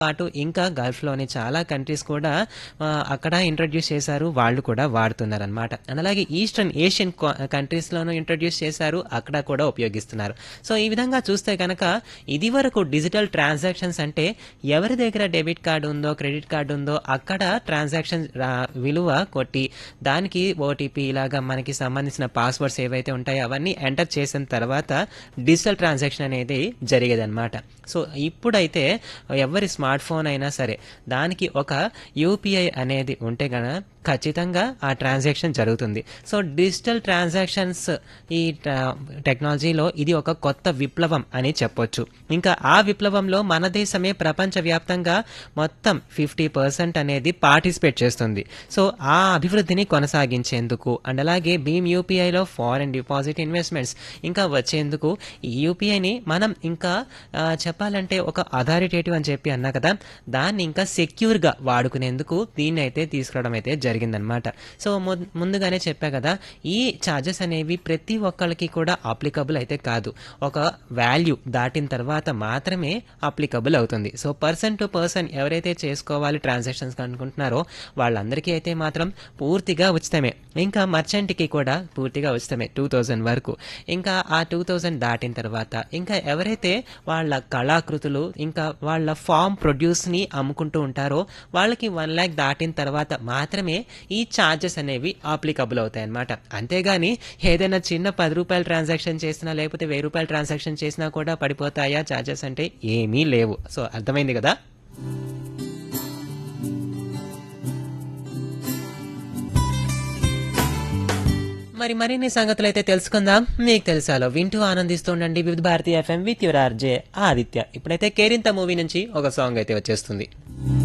పాటు ఇంకా గల్ఫ్‌లోని చాలా కంట్రీస్ కూడా ఆహ్, అక్కడ ఇంట్రొడ్యూస్ చేశారు. వాళ్ళు కూడా వాడుతున్నారనమాట. అండ్ అలాగే ఈస్టర్న్ ఏషియన్ క కంట్రీస్‌లోనూ ఇంట్రొడ్యూస్ చేశారు. అక్కడ కూడా ఉపయోగిస్తున్నారు. సో, ఈ విధంగా చూస్తే గనక ఇదివరకు డిజిటల్ ట్రాన్సాక్షన్స్ అంటే ఎవరి దగ్గర డెబిట్ కార్డ్ ఉందో, క్రెడిట్ కార్డ్ ఉందో అక్కడ ట్రాన్సాక్షన్ రా విలువ కొట్టి దానికి ఓటీపీ ఇలాగా మనకి సంబంధించిన పాస్వర్డ్స్ ఏవైతే ఉంటాయో అవన్నీ ఎంటర్ చేసిన తర్వాత డిజిటల్ ట్రాన్సాక్షన్ అనేది జరిగేదనమాట. సో, ఇప్పుడైతే ఎవరి స్మార్ట్ ఫోన్ అయినా సరే దానికి ఒక యూపీఐ అనేది ఉంటే గన ఖచ్చితంగా ఆ ట్రాన్సాక్షన్ జరుగుతుంది. సో, డిజిటల్ ట్రాన్సాక్షన్స్ ఈ ట టెక్నాలజీలో ఇది ఒక కొత్త విప్లవం అని చెప్పొచ్చు. ఇంకా ఆ విప్లవంలో మన దేశమే ప్రపంచవ్యాప్తంగా మొత్తం 50% అనేది పార్టిసిపేట్ చేస్తుంది. సో, ఆ అభివృద్ధిని కొనసాగించేందుకు అండ్ అలాగే భీమ్ యూపీఐలో ఫారెన్ డిపాజిట్ ఇన్వెస్ట్‌మెంట్స్ ఇంకా వచ్చేందుకు ఈ యూపీఐని మనం ఇంకా ఆహ్, చెప్పాలంటే ఒక అథారిటేటివ్ అని చెప్పి అన్నా కదా! దాన్ని ఇంకా సెక్యూర్‌గా వాడుకునేందుకు దీన్నైతే తీసుకురావడం అయితే జరిగిందనమాట. సో, ము ముందుగానే చెప్పా కదా! ఈ చార్జెస్ అనేవి ప్రతి ఒక్కళ్ళకి కూడా అప్లికబుల్ అయితే కాదు. ఒక వాల్యూ దాటిన తర్వాత మాత్రమే అప్లికబుల్ అవుతుంది. సో, పర్సన్ టు పర్సన్ ఎవరైతే చేసుకోవాలి ట్రాన్సాక్షన్స్ అనుకుంటున్నారో వాళ్ళందరికీ అయితే మాత్రం పూర్తిగా ఉచితమే. ఇంకా మర్చెంట్‌కి కూడా పూర్తిగా ఉచితమే 2000 వరకు. ఇంకా ఆ 2000 దాటిన తర్వాత ఇంకా ఎవరైతే వాళ్ళ కళాకృతులు ఇంకా వాళ్ళ ఫార్మ్ ప్రొడ్యూస్‌ని అమ్ముకుంటూ ఉంటారో వాళ్ళకి 1,00,000 దాటిన తర్వాత మాత్రమే ఈ చార్జెస్ అనేవి అప్లికబుల్ అవుతాయన్నమాట. అంతేగాని ఏదైనా చిన్న రూ. 10 ట్రాన్సాక్షన్ చేసినా లేకపోతే రూ. 1000 ట్రాన్సాక్షన్ చేసినా కూడా పడిపోతాయా చార్జెస్ అంటే ఏమీ లేవు. సో, అర్థమైంది గదా! మరి మరిన్ని సంగతులైతే తెలుసుకుందాం. మీకు తెలుసాలో వింటూ ఆనందిస్తూ ఉండండి Vividh Bharati F M with your R J Aditya. ఇప్పుడైతే కేరింత మూవీ నుంచి ఒక సాంగ్ అయితే వచ్చేస్తుంది.